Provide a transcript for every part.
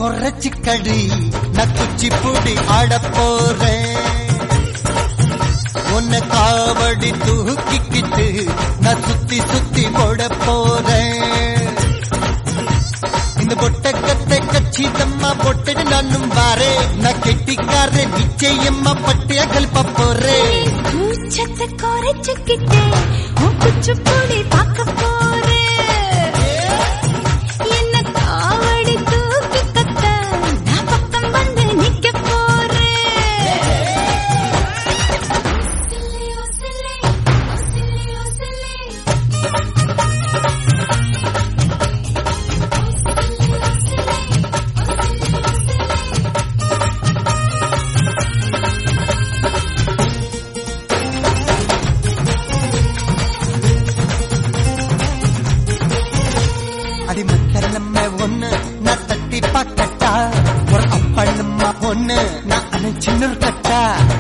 குறைச்சிக்கடி நான் குச்சிப்புடி ஆட போறேன் உன்னை காவடி தூக்கிக்கிட்டு நான் சுத்தி சுத்தி போட போறேன் இந்த பொட்டக்கத்தை கச்சிதம்மா பொட்டடு நானும் வாரே நான் கெட்டிக்கார நிச்சயம்மா பட்டிய கல்ப போறேன் கூச்சத்தை குறைச்சுக்கிட்டே உன் குச்சிப்புடி பார்க்க போறேன் என்ன காவடி தூக்கி கத்த நான் பக்கம் வந்து நிக்க போறேன் சில்லியோ சில்லி, ஓ சில்லியோ சில்லி. அடி மக்களம்ம ஒண்ணு நான் தட்டி பாக்கட்டா ஒரு அப்பளம்மா ஒண்ணு நான் அணைச்சு நிற்கட்டா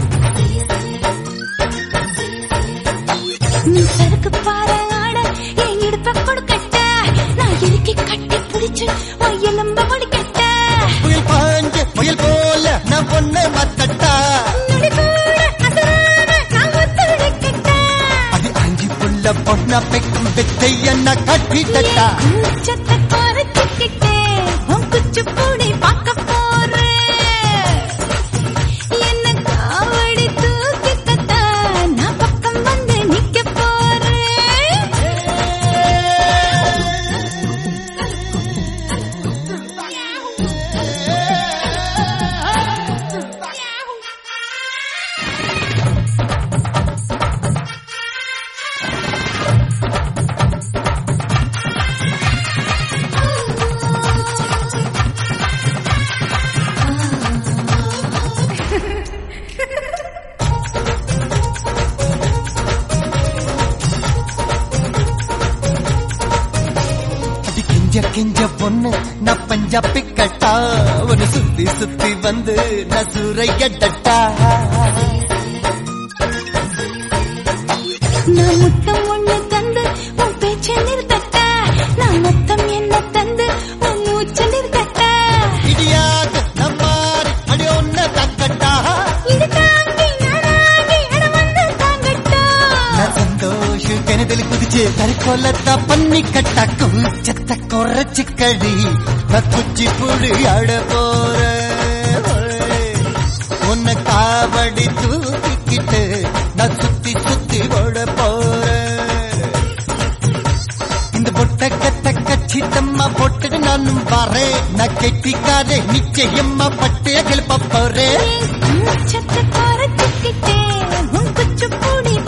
நீ சறுக்கு பாறை ஆட என் இடுப்ப கொடுக்கட்ட நான் இறுக்கி கட்டி பிடிச்சு உன் எலும்ப ஒடிக்கட்ட புயல் பாஞ்ச புயல் போல நான் ஒண்ணு மத்தட்டா நொடி கூட அசராம நான் ஒத்துழைக்கட்ட அது அஞ்சு புள்ள பொண்ணா பெக்கும் வெத்தைய நான் கட்டிட்டட்டா கூச்சத்தை குறைச்சிக்கிட்டே உன் குச்சிப்புடி பார்க்க போறேன் என்ன காவடி தூக்கி கத்த நான் பக்கம் வந்து நிக்க போறேன் அது கெஞ்ச கெஞ்ச பொண்ணு நான் பஞ்சாபி கட்டா ஒரு சுத்தி சுத்தி வந்து நான் சூறையட்டா நான் முத்தம் ஒண்ணு தந்து உன் பேச்சை நிறுத்தட்ட நான் மொத்தம் என்ன தந்து உன் மூச்சை நிறுத்தட்ட இடியாக நம்மாரி அடி ஒன்ன தக்கட்டா இது தாங்கி நானாகி அட வந்து தாங்கட்டா நான் சந்தோஷ கனதல் குதிச்சு தற்கொலத்தா பண்ணி கட்டா கூச்சத்தை குறைச்சிக்கடி நான் குச்சி புடி ஆட போறேன் உன்னை காவடி தூக்கிக்கிட்டு நான் சுத்தி சுத்தி ஓட போறேன் இந்த பொட்டக்கத்தை கச்சிதம்மா போட்டுட்டு நானும் வரேன் நான் கெட்டிக்காரே நிச்சயம்மா பட்டைய கிளப்ப போறேன் கூச்சத்தை குறைச்சிக்கிட்டே உன் குச்சி பூடி